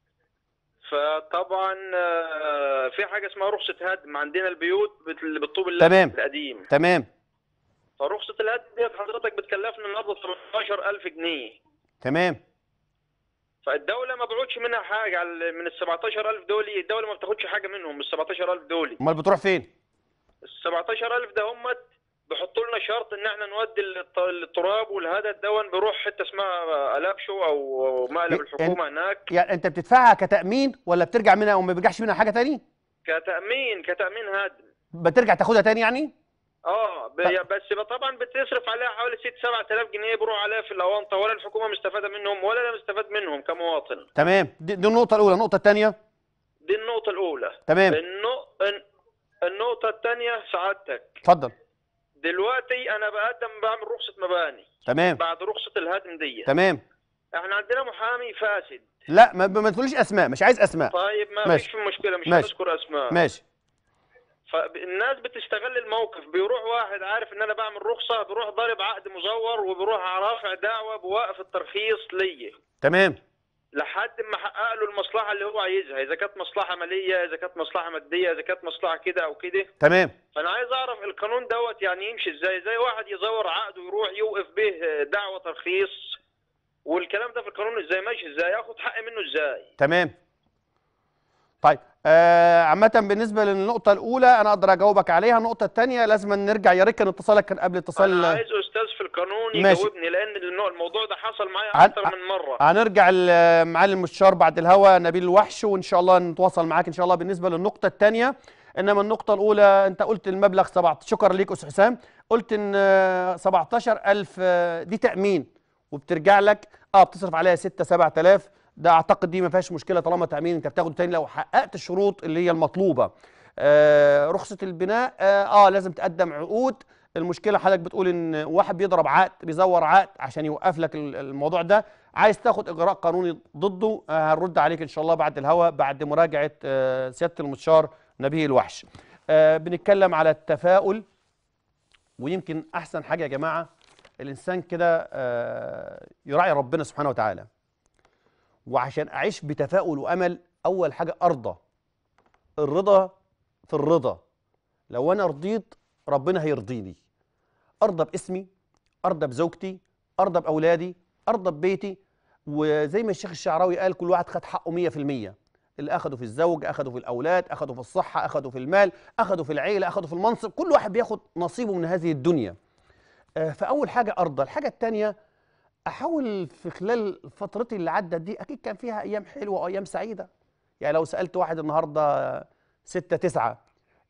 فطبعا آه، في حاجة اسمها رخصة هدم عندنا البيوت بت- اللي بالطوب اللزق تمام. القديم تمام فرخصة الهدم ديت حضرتك بتكلفنا النهارده 17000 جنيه تمام فالدولة ما بعودش منها حاجة على- من ال 17000 دول الدولة ما بتاخدش حاجة منهم من ال 17000 دول امال بتروح فين ال 17000 ده هم بيحطوا لنا شرط ان احنا نودي الط- التراب والهدد دون بيروح حته اسمها الابشو او مقلب إيه، الحكومه هناك يعني انت بتدفعها كتامين ولا بترجع منها وما بيرجعش منها حاجه تاني كتامين كتامين هدم بترجع تاخدها تاني يعني اه ب- بس طبعا بتصرف عليها حوالي 6 7000 جنيه بيروح عليها في الاونطه ولا الحكومه مستفاده منهم ولا انا مستفاد منهم كمواطن تمام دي, دي النقطه الاولى النقطه الثانيه دي النقطه الاولى تمام النق... الن- النقطه الثانيه سعادتك اتفضل دلوقتي انا بقدم بعمل رخصه مباني تمام بعد رخصه الهدم دي تمام احنا عندنا محامي فاسد لا ما, ما تقوليش اسماء مش عايز اسماء طيب ما ماشي. فيش في مشكله مش ماشي. هنذكر اسماء ماشي فالناس بتستغل الموقف بيروح واحد عارف ان انا بعمل رخصه بيروح ضارب عقد مزور وبيروح رافع دعوه بوقف الترخيص ليا تمام لحد ما احقق له المصلحه اللي هو عايزها اذا كانت مصلحه ماليه اذا كانت مصلحه ماديه اذا كانت مصلحه كده او كده تمام فانا عايز اعرف القانون دوت يعني يمشي ازاي زي واحد يزور عقد ويروح يوقف به دعوه ترخيص والكلام ده في القانون ازاي ماشي ازاي ياخد حق منه ازاي تمام طيب آه عامة بالنسبة للنقطة الأولى أنا أقدر أجاوبك عليها، النقطة الثانية لازم نرجع يا ريت كان اتصالك كان قبل اتصال انا عايز استاذ في القانون ماشي. يجاوبني لان النوع- الموضوع ده حصل معايا عن- اكتر من مره هنرجع ل- معالي المستشار بعد الهوا نبيل الوحش وان شاء الله نتواصل معاك ان شاء الله بالنسبه للنقطه الثانيه انما النقطه الاولى انت قلت المبلغ 7 شكرا ليك استاذ حسام قلت ان آه، 17000 آه، دي تامين وبترجع لك اه بتصرف عليها 6 7000 ده اعتقد دي ما فيهاش مشكله طالما تامين انت بتاخده تاني لو حققت الشروط اللي هي المطلوبه آه رخصه البناء اه, آه لازم تقدم عقود المشكله حضرتك بتقول ان واحد بيضرب عقد بيزور عقد عشان يوقف لك ال- الموضوع ده عايز تاخد اجراء قانوني ضده آه هنرد عليك ان شاء الله بعد الهوا بعد مراجعه آه سياده المستشار نبيه الوحش آه بنتكلم على التفاؤل ويمكن احسن حاجه يا جماعه الانسان كده آه يراعي ربنا سبحانه وتعالى وعشان اعيش بتفاؤل وامل اول حاجه ارضى الرضا في الرضا لو انا رضيت ربنا هيرضيني ارضى باسمي ارضى بزوجتي ارضى باولادي ارضى ببيتي وزي ما الشيخ الشعراوي قال كل واحد خد حقه 100% اللي اخده في الزوج اخده في الاولاد اخده في الصحه اخده في المال اخده في العيله اخده في المنصب كل واحد بياخد نصيبه من هذه الدنيا آه، فاول حاجه ارضى الحاجه الثانيه احاول في خلال فترتي اللي عدت دي اكيد كان فيها ايام حلوه وايام سعيده يعني لو سالت واحد النهارده ستة تسعة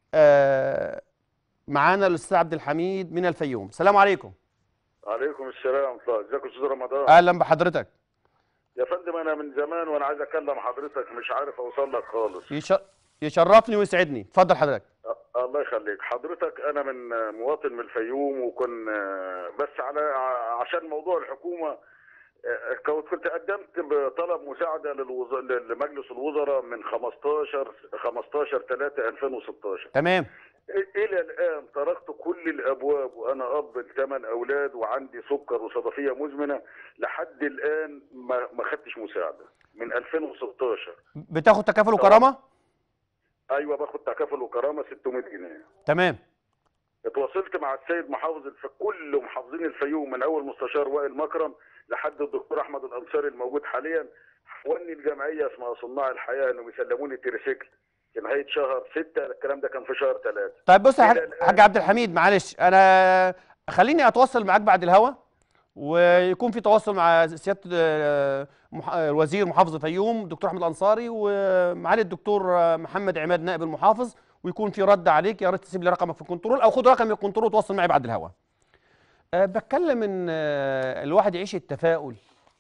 آه معانا الاستاذ عبد الحميد من الفيوم السلام عليكم عليكم السلام ورحمة الله ازيك يا استاذ رمضان اهلا بحضرتك يا فندم انا من زمان وانا عايز اكلم حضرتك مش عارف اوصل لك خالص يش- يشرفني ويسعدني اتفضل حضرتك أ- الله يخليك حضرتك انا من مواطن من الفيوم وكن بس على ع- عشان موضوع الحكومه آه، كنت كنت قدمت بطلب مساعده للوز... لمجلس الوزراء من 15 15 3 2016 تمام الى الان طرقت كل الابواب وانا اب لثمان اولاد وعندي سكر وصدفيه مزمنه لحد الان ما ما خدتش مساعده من 2016 بتاخد تكافل وكرامه ايوه باخد تكافل وكرامه 600 جنيه تمام اتواصلت مع السيد محافظ الف... كل محافظين الفيوم من اول مستشار وائل مكرم لحد الدكتور احمد الانصاري الموجود حاليا حولني الجمعيه اسمها صناع الحياه انهم يسلموني تريسيكل في نهايه شهر 6 الكلام ده كان في شهر 3 طيب بص يا إلى حاج- الآن. حاج عبد الحميد معلش انا خليني اتواصل معاك بعد الهوا ويكون في تواصل مع سياده آه، مح- آه، الوزير محافظ الفيوم دكتور احمد الانصاري ومعالي الدكتور آه، محمد عماد نائب المحافظ ويكون في رد عليك يا ريت تسيب لي رقمك في الكنترول او خد رقمي في الكنترول وتواصل معي بعد الهوا أه بتكلم ان آه، الواحد يعيش التفاؤل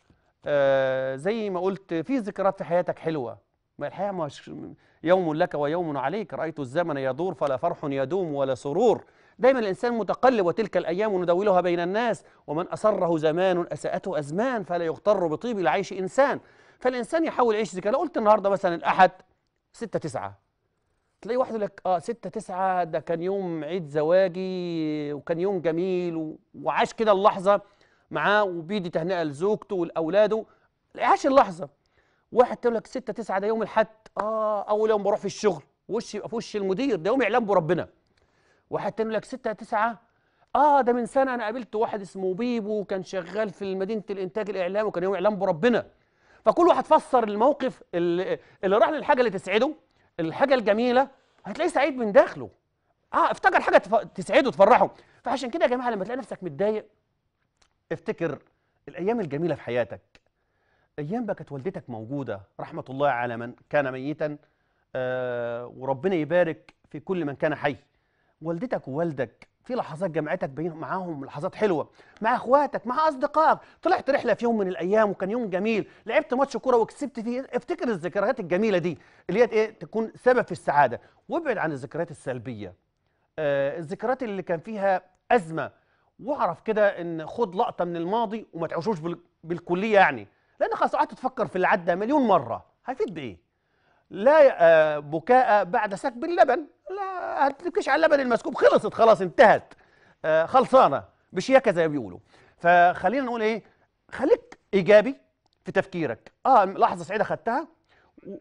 أه زي ما قلت في ذكريات في حياتك حلوه ما الحياه مش يوم لك ويوم عليك رايت الزمن يدور فلا فرح يدوم ولا سرور دايما الانسان متقلب وتلك الايام نداولها بين الناس ومن اسره زمان اساءته ازمان فلا يغتر بطيب العيش انسان فالانسان يحاول يعيش ذكرى لو قلت النهارده مثلا الاحد 6 9 تلاقي واحد يقول لك اه 6 9 ده كان يوم عيد زواجي وكان يوم جميل و- وعاش كده اللحظه معاه وبيدي تهنئه لزوجته ولاولاده عاش اللحظه واحد تقول لك 6 9 ده يوم الحد اه اول يوم بروح في الشغل وشي يبقى في وش المدير ده يوم اعلام بربنا واحد تاني يقول لك 6 9 اه ده من سنه انا قابلت واحد اسمه بيبو كان شغال في مدينه الانتاج الاعلامي وكان يوم اعلام بربنا فكل واحد فسر الموقف اللي, اللي راح للحاجه اللي تسعده الحاجه الجميله هتلاقيه سعيد من داخله اه افتكر حاجه تف... تسعده تفرحه فعشان كده يا جماعه لما تلاقي نفسك متضايق افتكر الايام الجميله في حياتك ايام ما كانت والدتك موجوده رحمه الله على من كان ميتا آه وربنا يبارك في كل من كان حي والدتك ووالدك في لحظات جمعتك بين معاهم لحظات حلوه مع اخواتك مع اصدقائك طلعت رحله في يوم من الايام وكان يوم جميل لعبت ماتش كوره وكسبت فيه افتكر الذكريات الجميله دي اللي هي ايه تكون سبب في السعاده وابعد عن الذكريات السلبيه آه الذكريات اللي كان فيها ازمه واعرف كده ان خد لقطه من الماضي وما تعيشوش بال- بالكليه يعني لان خلاص قعدت تفكر في اللي عدى مليون مره هيفيد بايه لا آه، بكاء بعد سكب اللبن لا هتبكيش على اللبن المسكوب خلصت خلاص انتهت آه، خلصانه بشياكه زي ما بيقولوا فخلينا نقول ايه خليك ايجابي في تفكيرك اه لحظه سعيده خدتها و-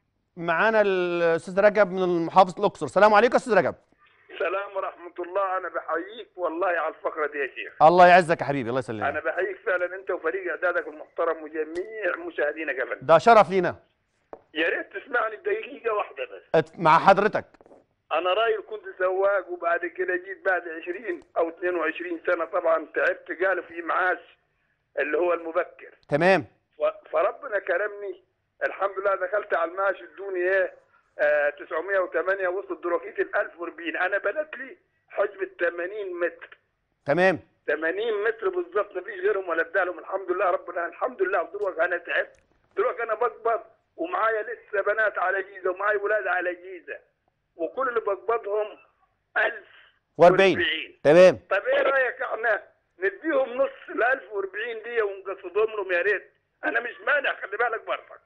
معانا الاستاذ رجب من محافظه الاقصر السلام عليكم يا استاذ رجب السلام ورحمة الله أنا بحييك والله على الفقرة دي يا شيخ الله يعزك يا حبيبي الله أنا يسلمك بحييك فعلا أنت وفريق إعدادك المحترم وجميع مشاهدينا كمان ده شرف لينا يا ريت تسمعني دقيقة واحدة بس أت- مع حضرتك أنا راجل كنت سواق وبعد كده جيت بعد 20 أو 22 سنة طبعا تعبت قالوا في معاش اللي هو المبكر تمام ف- فربنا كرمني الحمد لله دخلت على المعاش ادوني ايه آه 908 وصلت دروكيت ال 1040 انا بنت لي حجم 80 متر تمام 80 متر بالظبط مفيش غيرهم ولا ادالهم الحمد لله ربنا الحمد لله دلوقتي انا تعبت دلوقتي انا بقبض ومعايا لسه بنات على جيزه ومعايا ولاد على جيزه وكل اللي بقبضهم 1000 و40 تمام طب ايه رايك احنا نديهم نص ال 1040 دي ونقصدهم لهم يا ريت انا مش مانع خلي بالك برضك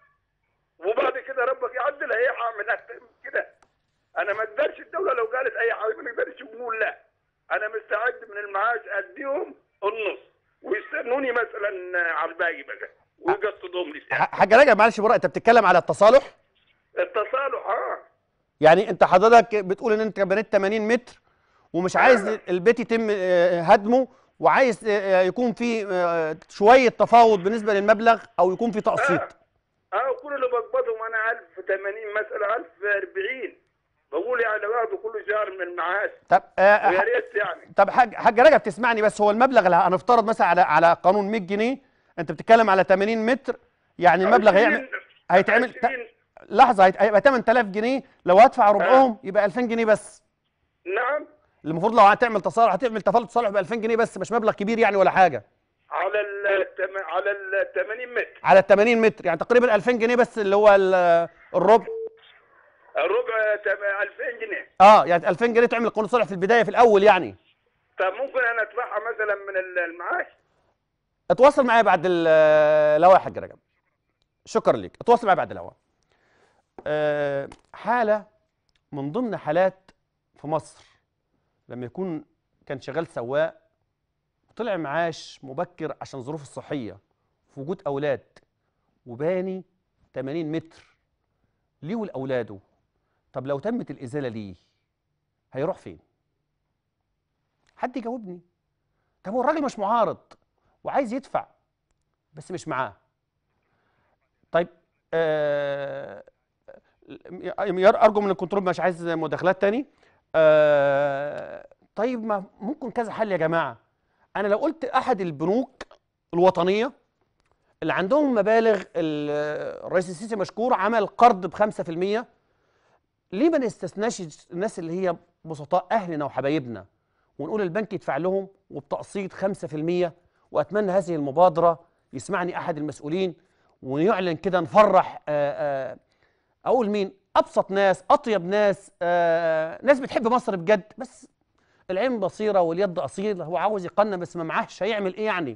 وبعد كده ربك يعدل هي من اكتر من كده انا ما اقدرش الدوله لو قالت اي حاجه ما نقدرش نقول لا انا مستعد من المعاش اديهم النص ويستنوني مثلا على الباقي بقى ويقصدهم لي ساعة. ح- حاج رجب معلش براء انت بتتكلم على التصالح التصالح اه يعني انت حضرتك بتقول ان انت بنيت 80 متر ومش عايز البيت يتم آه، هدمه وعايز آه، يكون في آه، شويه تفاوض بالنسبه للمبلغ او يكون في تقسيط اه كل اللي بقبضهم انا 1080 مثلا 1040 بقول يعني باخده كل شهر من المعاش طب آه، ويا ح- ريت يعني طب حاج حاج رجب تسمعني بس هو المبلغ اللي هنفترض مثلا على على قانون 100 جنيه انت بتتكلم على 80 متر يعني المبلغ هيعمل 20 هيتعمل ت- 20 لحظه هيت- هيبقى 8000 جنيه لو هدفع ربعهم يبقى 2000 جنيه بس نعم المفروض لو هتعمل تصالح هتعمل تفاوض تصالح ب 2000 جنيه بس مش مبلغ كبير يعني ولا حاجه على التم... على ال 80 متر على ال 80 متر يعني تقريبا 2000 جنيه بس اللي هو ال- الربع الربع تم... 2000 جنيه اه يعني 2000 جنيه تعمل قانون صالح في البدايه في الاول يعني طب ممكن انا ادفعها مثلا من ال- المعاش اتواصل معايا بعد ال- الهوا يا حاج رجب شكرا لك اتواصل معايا بعد الهوا آه، حاله من ضمن حالات في مصر لما يكون كان شغال سواق طلع معاش مبكر عشان ظروف الصحيه في وجود اولاد وباني 80 متر ليه ولاولاده طب لو تمت الازاله ليه هيروح فين حد يجاوبني طب هو الراجل مش معارض وعايز يدفع بس مش معاه طيب آه يا- ارجو من الكنترول مش عايز مداخلات تاني آه طيب ما ممكن كذا حل يا جماعه انا لو قلت احد البنوك الوطنيه اللي عندهم مبالغ ال- الرئيس السيسي مشكور عمل قرض ب 5% ليه ما نستثناش الناس اللي هي بسطاء اهلنا وحبايبنا ونقول البنك يدفع لهم وبتقسيط 5% واتمنى هذه المبادره يسمعني احد المسؤولين ويعلن كده نفرح آآ آآ اقول مين ابسط ناس اطيب ناس آآ ناس بتحب مصر بجد بس العين بصيره واليد اصيله هو عاوز يقنن بس ما معاهش هيعمل ايه يعني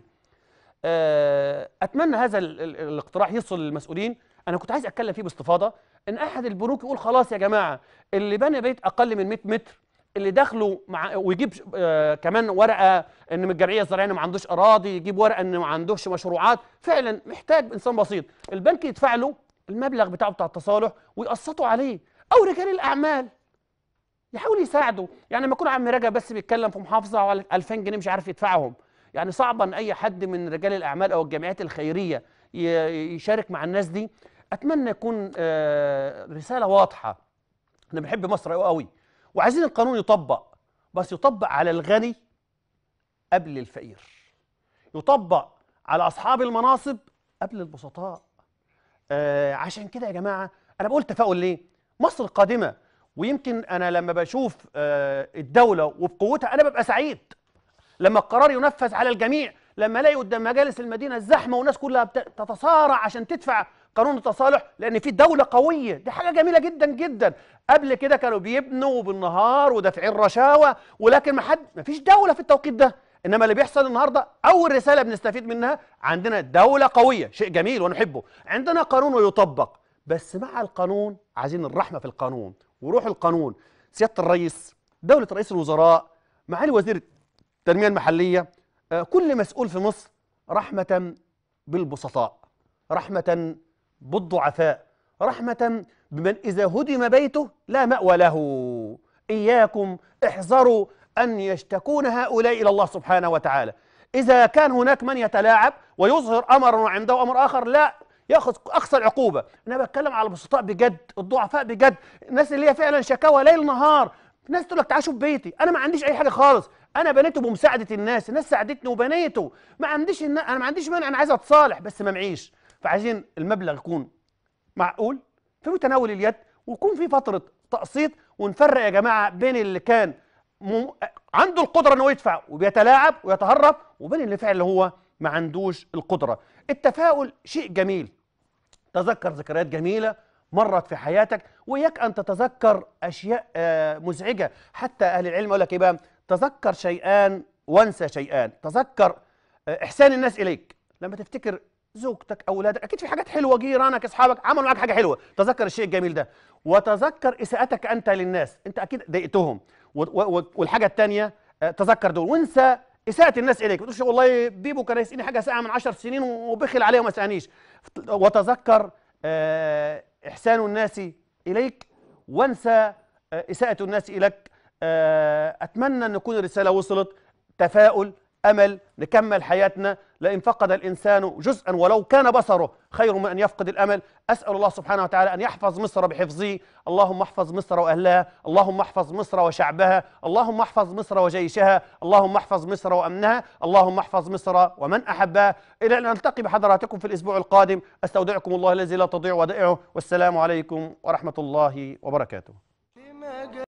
آه، اتمنى هذا ال- ال- الاقتراح يصل للمسؤولين انا كنت عايز اتكلم فيه باستفاضه ان احد البنوك يقول خلاص يا جماعه اللي بنى بيت اقل من 100 متر اللي دخله مع ويجيب آه كمان ورقه ان من الجمعيه الزراعيه إنه ما عندوش اراضي يجيب ورقه انه ما عندوش مشروعات فعلا محتاج انسان بسيط البنك يدفع له المبلغ بتاعه بتاع التصالح ويقسطوا عليه او رجال الاعمال يحاول يساعده يعني لما يكون عم رجب بس بيتكلم في محافظه على 2000 جنيه مش عارف يدفعهم يعني صعب ان اي حد من رجال الاعمال او الجمعيات الخيريه ي- يشارك مع الناس دي اتمنى يكون آه، رساله واضحه احنا بنحب مصر قوي قوي وعايزين القانون يطبق بس يطبق على الغني قبل الفقير يطبق على اصحاب المناصب قبل البسطاء آه عشان كده يا جماعه انا بقول تفاؤل ليه مصر قادمه ويمكن انا لما بشوف آه الدوله وبقوتها انا ببقى سعيد لما القرار ينفذ على الجميع لما الاقي قدام مجالس المدينه الزحمه والناس كلها بت- تتصارع عشان تدفع قانون التصالح لان في دوله قويه دي حاجه جميله جدا جدا قبل كده كانوا بيبنوا بالنهار ودافعين رشاوى ولكن ما حد ما فيش دوله في التوقيت ده انما اللي بيحصل النهارده اول رساله بنستفيد منها عندنا دوله قويه شيء جميل ونحبه عندنا قانون يطبق بس مع القانون عايزين الرحمه في القانون وروح القانون سياده الرئيس دوله رئيس الوزراء معالي وزير التنميه المحليه آه، كل مسؤول في مصر رحمه بالبسطاء رحمه بالضعفاء رحمه بمن اذا هدم بيته لا ماوى له اياكم احذروا ان يشتكون هؤلاء الى الله سبحانه وتعالى اذا كان هناك من يتلاعب ويظهر امرا وعنده امر اخر لا ياخذ اقصى العقوبه انا بتكلم على البسطاء بجد الضعفاء بجد الناس اللي هي فعلا شكاوى ليل نهار ناس تقول لك تعالوا شوف بيتي انا ما عنديش اي حاجه خالص انا بنيته بمساعده الناس الناس ساعدتني وبنيته ما عنديش النا... انا ما عنديش مانع انا عايز اتصالح بس ما معيش فعايزين المبلغ يكون معقول في متناول اليد ويكون في فتره تقسيط ونفرق يا جماعه بين اللي كان م... عنده القدره انه يدفع وبيتلاعب ويتهرب وبين اللي فعلا هو ما عندوش القدره التفاؤل شيء جميل تذكر ذكريات جميله مرت في حياتك وإياك أن تتذكر أشياء آه، مزعجة حتى أهل العلم يقول لك إيه بقى تذكر شيئان وانسى شيئان تذكر آه، إحسان الناس إليك لما تفتكر زوجتك أولادك أكيد في حاجات حلوة جيرانك أصحابك عملوا معاك حاجة حلوة تذكر الشيء الجميل ده وتذكر إساءتك أنت للناس أنت أكيد ضايقتهم و- و- و- والحاجة الثانية تذكر دول وانسى إساءة الناس إليك ما تقولش والله بيبو كان يسقيني حاجة ساعة من عشر سنين وبخل عليها وما سقانيش وتذكر آه، إحسان الناس إليك وانسى آه، إساءة الناس إليك آه، أتمنى أن نكون الرسالة وصلت تفاؤل أمل نكمل حياتنا لئن فقد الإنسان جزءا ولو كان بصره خير من أن يفقد الأمل أسأل الله سبحانه وتعالى أن يحفظ مصر بحفظه اللهم احفظ مصر وأهلها اللهم احفظ مصر وشعبها اللهم احفظ مصر وجيشها اللهم احفظ مصر وأمنها اللهم احفظ مصر ومن أحبها إلى أن نلتقي بحضراتكم في الأسبوع القادم أستودعكم الله الذي لا تضيع ودائعه والسلام عليكم ورحمة الله وبركاته